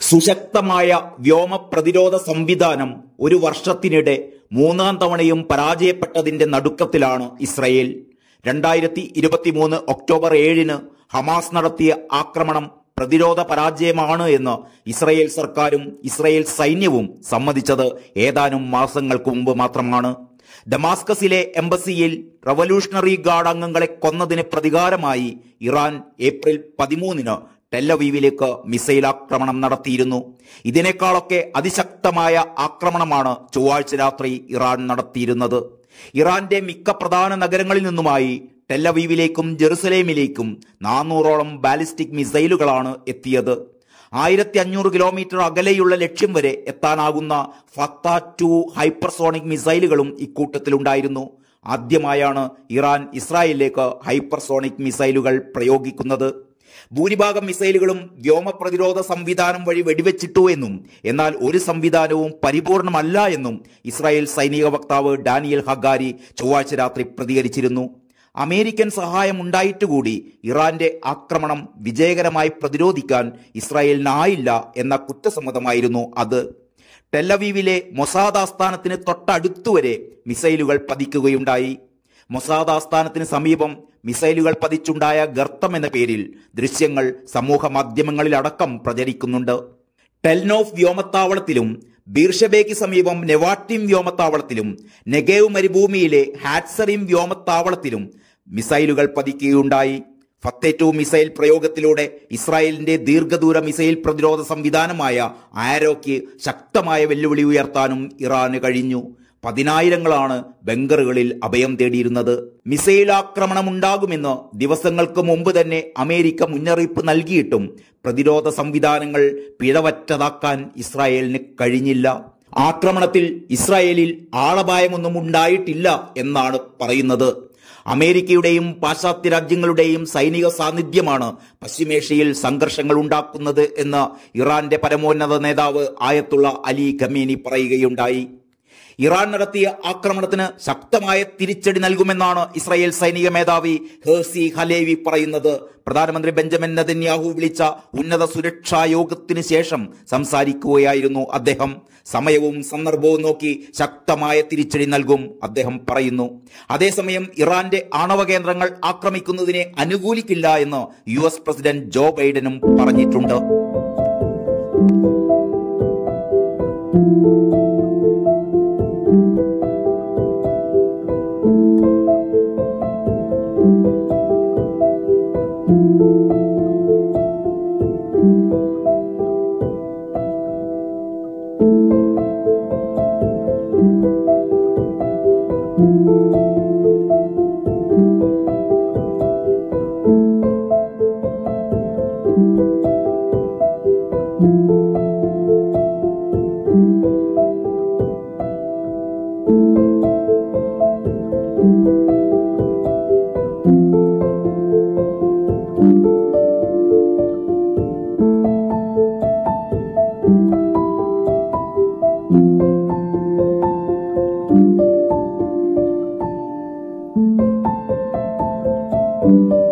സുശക്തമായ വ്യോമ പ്രതിരോധ സംവിധാനം ഒരു വർഷത്തിനിടെ മൂന്നാം തവണയും പരാജയപ്പെട്ടതിന്റെ നടുക്കത്തിലാണ് ഇസ്രയേൽ രണ്ടായിരത്തി ഇരുപത്തിമൂന്ന് ഒക്ടോബർ ഏഴിന് ഹമാസ് നടത്തിയ ആക്രമണം പ്രതിരോധ പരാജയമാണ് എന്ന് ഇസ്രയേൽ സർക്കാരും ഇസ്രയേൽ സൈന്യവും സമ്മതിച്ചത് ഏതാനും മാസങ്ങൾക്ക് മുമ്പ് മാത്രമാണ് ഡമാസ്കസിലെ എംബസിയിൽ റവല്യൂഷണറി ഗാർഡ് അംഗങ്ങളെ കൊന്നതിന് പ്രതികാരമായി ഇറാൻ ഏപ്രിൽ പതിമൂന്നിന് ടെല്ലവീവിലേക്ക് മിസൈൽ ആക്രമണം നടത്തിയിരുന്നു ഇതിനേക്കാളൊക്കെ അതിശക്തമായ ആക്രമണമാണ് ചൊവ്വാഴ്ച രാത്രി ഇറാൻ നടത്തിയിരുന്നത് ഇറാന്റെ മിക്ക പ്രധാന നഗരങ്ങളിൽ നിന്നുമായി ടെല്ലവീവിലേക്കും ജെറുസലേമിലേക്കും നാനൂറോളം ബാലിസ്റ്റിക് മിസൈലുകളാണ് എത്തിയത് ആയിരത്തി അഞ്ഞൂറ് കിലോമീറ്റർ അകലെയുള്ള ലക്ഷ്യം വരെ എത്താനാകുന്ന ഫത്ത ടു ഹൈപ്പർസോണിക് മിസൈലുകളും ഇക്കൂട്ടത്തിലുണ്ടായിരുന്നു ആദ്യമായാണ് ഇറാൻ ഇസ്രായേലിലേക്ക് ഹൈപ്പർസോണിക് മിസൈലുകൾ പ്രയോഗിക്കുന്നത് ഭൂരിഭാഗം മിസൈലുകളും വ്യോമ പ്രതിരോധ സംവിധാനം വഴി വെടിവെച്ചിട്ടു എന്നും എന്നാൽ ഒരു സംവിധാനവും പരിപൂർണമല്ല എന്നും ഇസ്രായേൽ സൈനിക വക്താവ് ഡാനിയൽ ഹഗാരി ചൊവ്വാഴ്ച രാത്രി പ്രതികരിച്ചിരുന്നു അമേരിക്കൻ സഹായം ഉണ്ടായിട്ടുകൂടി ഇറാന്റെ ആക്രമണം വിജയകരമായി പ്രതിരോധിക്കാൻ ഇസ്രായേലിനായില്ല എന്ന കുറ്റസമ്മതമായിരുന്നു അത് ടെല്ലവീവിലെ മൊസാദ് ആസ്ഥാനത്തിന് തൊട്ടടുത്തുവരെ മിസൈലുകൾ പതിക്കുകയുണ്ടായി മൊസാദ് ആസ്ഥാനത്തിന് സമീപം മിസൈലുകൾ പതിച്ചുണ്ടായ ഗർത്തം എന്ന പേരിൽ ദൃശ്യങ്ങൾ സമൂഹ മാധ്യമങ്ങളിലടക്കം പ്രചരിക്കുന്നുണ്ട് ടെൽനോഫ് വ്യോമത്താവളത്തിലും ബീർഷബേക്ക് സമീപം നെവാട്ടിം വ്യോമത്താവളത്തിലും നെഗേവ് മരുഭൂമിയിലെ ഹാറ്റ്സറിം വ്യോമത്താവളത്തിലും മിസൈലുകൾ പതിക്കുകയുണ്ടായി ഫത്തെ ടു മിസൈൽ പ്രയോഗത്തിലൂടെ ഇസ്രായേലിന്റെ ദീർഘദൂര മിസൈൽ പ്രതിരോധ സംവിധാനമായ ആരോയ്ക്ക് ശക്തമായ വെല്ലുവിളി ഉയർത്താനും ഇറാന് കഴിഞ്ഞു പതിനായിരങ്ങളാണ് ബങ്കറുകളിൽ അഭയം തേടിയിരുന്നത് മിസൈൽ ആക്രമണം ഉണ്ടാകുമെന്ന് ദിവസങ്ങൾക്ക് മുമ്പ് തന്നെ അമേരിക്ക മുന്നറിയിപ്പ് നൽകിയിട്ടും പ്രതിരോധ സംവിധാനങ്ങൾ പിഴവറ്റതാക്കാൻ ഇസ്രായേലിന് കഴിഞ്ഞില്ല ആക്രമണത്തിൽ ഇസ്രായേലിൽ ആളപായമൊന്നും ഉണ്ടായിട്ടില്ല എന്നാണ് പറയുന്നത് അമേരിക്കയുടെയും പാശ്ചാത്യ രാജ്യങ്ങളുടെയും സൈനിക സാന്നിധ്യമാണ് പശ്ചിമേഷ്യയിൽ സംഘർഷങ്ങൾ ഉണ്ടാക്കുന്നത് എന്ന് ഇറാന്റെ പരമോന്നത നേതാവ് ആയത്തുള്ള അലി ഖമേനി പറയുകയുണ്ടായി ഇറാൻ നടത്തിയ ആക്രമണത്തിന് ശക്തമായ തിരിച്ചടി നൽകുമെന്നാണ് ഇസ്രായേൽ സൈനിക മേധാവി ഹേസി ഹലേവി പറയുന്നത് പ്രധാനമന്ത്രി ബെഞ്ചമിൻ നെതന്യാഹു വിളിച്ച ഉന്നത സുരക്ഷാ യോഗത്തിന് ശേഷം സംസാരിക്കുകയായിരുന്നു അദ്ദേഹം സമയവും സന്ദർഭവും നോക്കി ശക്തമായ തിരിച്ചടി നൽകും അദ്ദേഹം പറയുന്നു അതേസമയം ഇറാന്റെ ആണവ കേന്ദ്രങ്ങൾ ആക്രമിക്കുന്നതിനെ അനുകൂലിക്കില്ല എന്ന് യു എസ് പ്രസിഡന്റ് ജോ ബൈഡനും പറഞ്ഞിട്ടുണ്ട് thank you